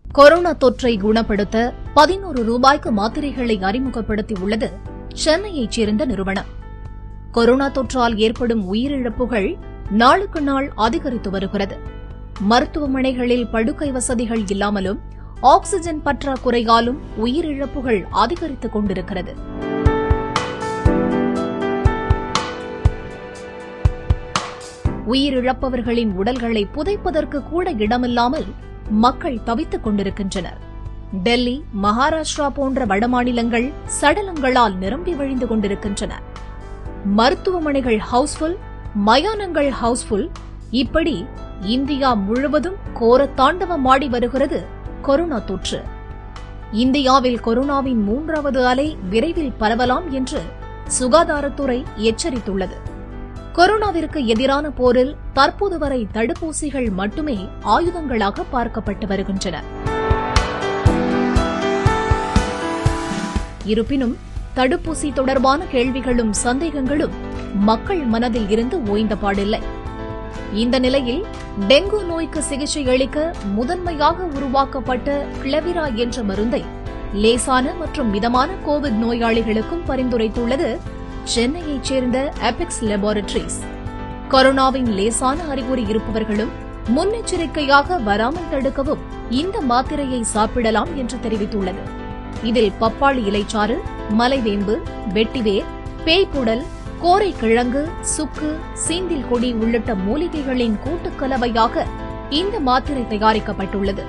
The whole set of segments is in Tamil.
கொரோனா தொற்றை குணப்படுத்த பதினோரு ரூபாய்க்கு மாத்திரைகளை அறிமுகப்படுத்தியுள்ளது சென்னையைச் சேர்ந்த நிறுவனம் கொரோனா தொற்றால் ஏற்படும் உயிரிழப்புகள் நாளுக்கு நாள் அதிகரித்து வருகிறது மருத்துவமனைகளில் படுக்கை வசதிகள் இல்லாமலும் ஆக்ஸிஜன் பற்றாக்குறையாலும் உயிரிழப்புகள் அதிகரித்துக் கொண்டிருக்கிறது உயிரிழப்பவர்களின் உடல்களை புதைப்பதற்கு கூட இடமில்லாமல் மக்கள் தவித்துக் கொண்டிருக்கின்றனர் டெல்லி மகாராஷ்டிரா போன்ற வடமாநிலங்கள் சடலங்களால் நிரம்பி வழிந்து கொண்டிருக்கின்றன மருத்துவமனைகள் ஹவுஸ்ஃபுல் மயானங்கள் ஹவுஸ்ஃபுல் இப்படி இந்தியா முழுவதும் கோர தாண்டவமாடி வருகிறது கொரோனா தொற்று இந்தியாவில் கொரோனாவின் மூன்றாவது அலை விரைவில் பரவலாம் என்று சுகாதாரத்துறை எச்சரித்துள்ளது கொரோனாவிற்கு எதிரான போரில் தற்போது வரை தடுப்பூசிகள் மட்டுமே ஆயுதங்களாக பார்க்கப்பட்டு வருகின்றன இருப்பினும் தடுப்பூசி தொடர்பான கேள்விகளும் சந்தேகங்களும் மக்கள் மனதில் இருந்து ஓய்ந்த பாடில்லை இந்த நிலையில் டெங்கு நோய்க்கு சிகிச்சை அளிக்க முதன்மையாக உருவாக்கப்பட்ட கிளவிரா என்ற மருந்தை லேசான மற்றும் மிதமான கோவிட் நோயாளிகளுக்கும் பரிந்துரைத்துள்ளது சென்னையைச் சேர்ந்த அபெக்ஸ் லெபார்டரிஸ் கொரோனாவின் லேசான அறிகுறி இருப்பவர்களும் முன்னெச்சரிக்கையாக வராமல் தடுக்கவும் இந்த மாத்திரையை சாப்பிடலாம் என்று தெரிவித்துள்ளது இதில் பப்பாளி இலைச்சாறு மலைவேம்பு வெட்டிவேர் பேய்ப்புடல் கோரைக்கிழங்கு சுக்கு சீந்தில் கொடி உள்ளிட்ட மூலிகைகளின் கூட்டுக்கலவையாக இந்த மாத்திரை தயாரிக்கப்பட்டுள்ளது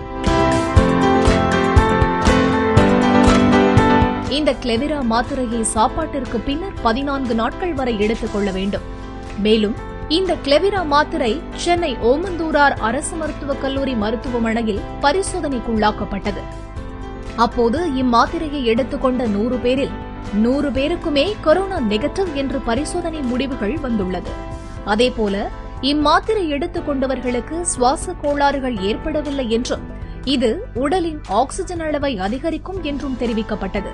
இந்த கிளெவிரா மாத்திரையை சாப்பாட்டிற்கு பின்னர் பதினான்கு நாட்கள் வரை எடுத்துக் கொள்ள வேண்டும் மேலும் இந்த கிளெவிரா மாத்திரை சென்னை ஓமந்தூரார் அரசு மருத்துவக் கல்லூரி மருத்துவமனையில் பரிசோதனைக்குள்ளாக்கப்பட்டது அப்போது இம்மாத்திரையை எடுத்துக்கொண்ட நூறு பேரில் நூறு பேருக்குமே கொரோனா நெகட்டிவ் என்று பரிசோதனை முடிவுகள் வந்துள்ளது அதேபோல இம்மாத்திரை எடுத்துக் கொண்டவர்களுக்கு சுவாச கோளாறுகள் ஏற்படவில்லை என்றும் இது உடலின் ஆக்ஸிஜன் அளவை அதிகரிக்கும் என்றும் தெரிவிக்கப்பட்டது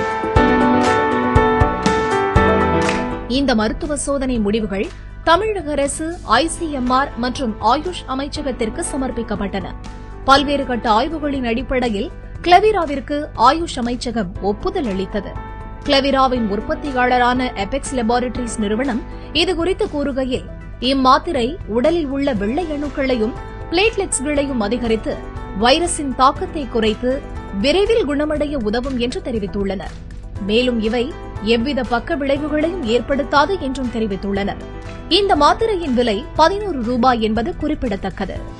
இந்த மருத்துவ சோதனை முடிவுகள் தமிழக அரசு ஐசிஎம்ஆர் மற்றும் ஆயுஷ் அமைச்சகத்திற்கு சமர்ப்பிக்கப்பட்டன பல்வேறு கட்ட ஆய்வுகளின் அடிப்படையில் கிளவிராவிற்கு ஆயுஷ் அமைச்சகம் ஒப்புதல் அளித்தது கிளவிராவின் உற்பத்தியாளரான எபெக்ஸ் லெபார்டரிஸ் நிறுவனம் இதுகுறித்து கூறுகையில் இம்மாத்திரை உடலில் உள்ள வெள்ளை அணுக்களையும் பிளேட்லெட்ஸ்களையும் அதிகரித்து வைரஸின் தாக்கத்தை குறைத்து விரைவில் குணமடைய உதவும் என்று தெரிவித்துள்ளனர் மேலும் இவை எவ்வித பக்க விளைவுகளையும் ஏற்படுத்தாது என்றும் தெரிவித்துள்ளனர் இந்த மாத்திரையின் விலை பதினோரு ரூபாய் என்பது குறிப்பிடத்தக்கது